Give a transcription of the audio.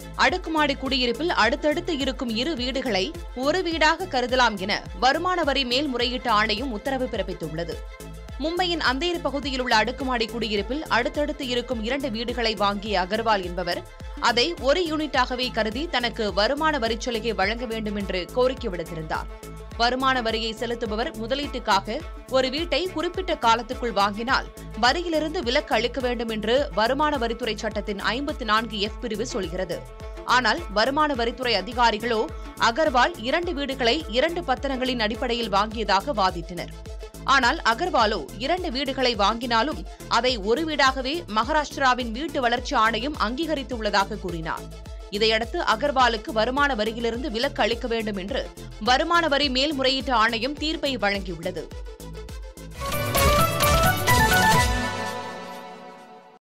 அடுக்குமாடி குடியிருப்பில் அடுத்தடுத்து இருக்கும் இரு வீடுகளை ஒரு வீடாக கருதலாம் என வருமான வரி மேல்முறையீட்டு ஆணையம் உத்தரவு பிறப்பித்துள்ளது மும்பையின் அந்தேரி பகுதியில் உள்ள அடுக்குமாடி குடியிருப்பில் அடுத்தடுத்து இருக்கும் இரண்டு வீடுகளை வாங்கிய அகர்வால் என்பவர் அதை ஒரு யூனிட்டாகவே கருதி தனக்கு வருமான வரிச்சலுகை வழங்க வேண்டும் என்று கோரிக்கை விடுத்திருந்தார் வருமான வரியை செலுத்துபவர் முதலீட்டுக்காக ஒரு வீட்டை குறிப்பிட்ட காலத்துக்குள் வாங்கினால் வரியிலிருந்து விலக்கு அளிக்க வேண்டும் என்று வருமான வரித்துறை சட்டத்தின் ஐம்பத்தி நான்கு எஃப் பிரிவு சொல்கிறது ஆனால் வருமான வரித்துறை அதிகாரிகளோ அகர்வால் இரண்டு வீடுகளை இரண்டு பத்திரங்களின் அடிப்படையில் வாங்கியதாக வாதிட்டனர் ஆனால் அகர்வாலோ இரண்டு வீடுகளை வாங்கினாலும் அதை ஒரு வீடாகவே மகாராஷ்டிராவின் வீட்டு வளர்ச்சி ஆணையம் அங்கீகரித்துள்ளதாக கூறினார் இதையடுத்து அகர்வாலுக்கு வருமான வரியிலிருந்து விலக்கு அளிக்க வேண்டும் என்று வருமான வரி மேல்முறையீட்டு ஆணையம் தீர்ப்பை வழங்கியுள்ளது